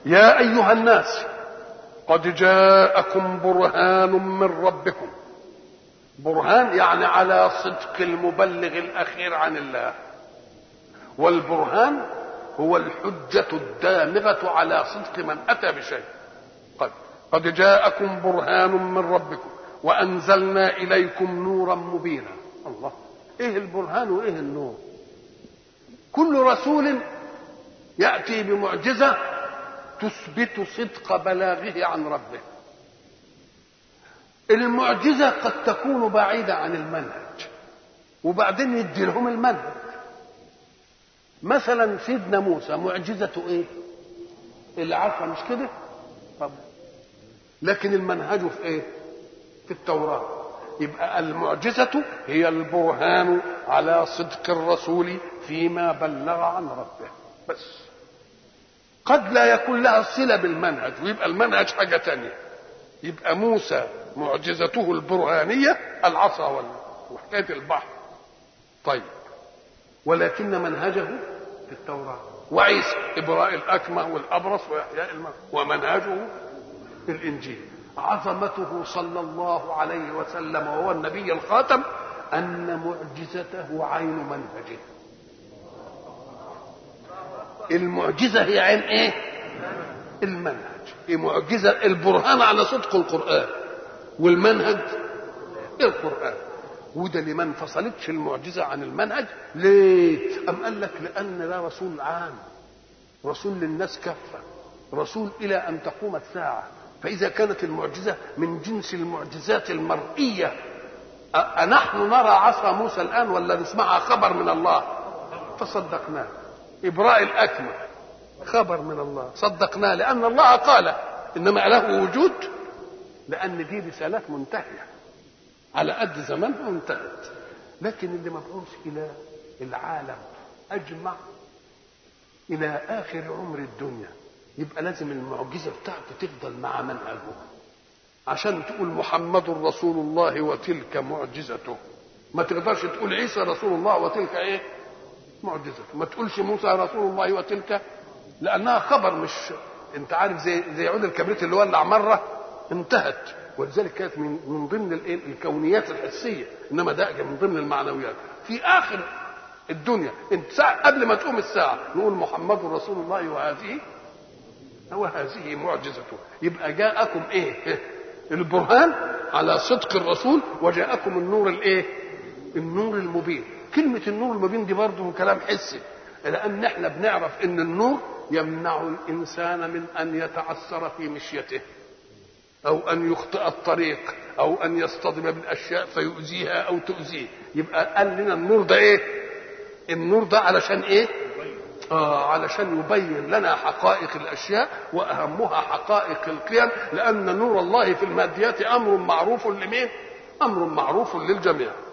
يا ايها الناس قد جاءكم برهان من ربكم برهان يعني على صدق المبلغ الاخير عن الله والبرهان هو الحجة الدامغة على صدق من أتى بشيء قد قد جاءكم برهان من ربكم وأنزلنا إليكم نورا مبينا الله إيه البرهان وإيه النور كل رسول يأتي بمعجزة تثبت صدق بلاغه عن ربه المعجزة قد تكون بعيدة عن المنهج وبعدين يدي لهم المنهج مثلا سيدنا موسى معجزته ايه العصا مش كده طب لكن المنهج في ايه في التوراة يبقى المعجزة هي البرهان على صدق الرسول فيما بلغ عن ربه بس قد لا يكون لها صلة بالمنهج ويبقى المنهج حاجة تانية يبقى موسى معجزته البرهانية العصا وحكاية البحر طيب ولكن منهجه في التوراة وعيسى إبراء الأكمه والأبرص وإحياء الموتى ومنهجه في الإنجيل عظمته صلى الله عليه وسلم وهو النبي الخاتم أن معجزته عين منهجه المعجزة هي عين إيه؟ المنهج المعجزة البرهان على صدق القرآن والمنهج القرآن وده اللي ما انفصلتش المعجزة عن المنهج ليه؟ أم قال لك لأن ده رسول عام رسول للناس كافة رسول إلى أن تقوم الساعة فإذا كانت المعجزة من جنس المعجزات المرئية أنحن نرى عصا موسى الآن ولا نسمعها خبر من الله فصدقناه إبراء الأكمة خبر من الله صدقناه لأن الله قال إنما له وجود لأن دي رسالات منتهية على قد زمانها انتهت لكن اللي مبعوث الى العالم اجمع الى اخر عمر الدنيا يبقى لازم المعجزه بتاعته تفضل مع منهجه عشان تقول محمد رسول الله وتلك معجزته ما تقدرش تقول عيسى رسول الله وتلك ايه معجزته ما تقولش موسى رسول الله وتلك لانها خبر مش انت عارف زي زي عود الكبريت اللي ولع مره انتهت ولذلك كانت من من ضمن الكونيات الحسيه انما ده من ضمن المعنويات في اخر الدنيا انت ساعة قبل ما تقوم الساعه نقول محمد رسول الله وهذه وهذه معجزته يبقى جاءكم ايه البرهان على صدق الرسول وجاءكم النور الايه النور المبين كلمة النور المبين دي برضه كلام حسي لأن احنا بنعرف إن النور يمنع الإنسان من أن يتعثر في مشيته أو أن يخطئ الطريق أو أن يصطدم بالأشياء فيؤذيها أو تؤذيه يبقى قال لنا النور ده إيه؟ النور ده علشان إيه؟ آه علشان يبين لنا حقائق الأشياء وأهمها حقائق القيم لأن نور الله في الماديات أمر معروف لمين؟ أمر معروف للجميع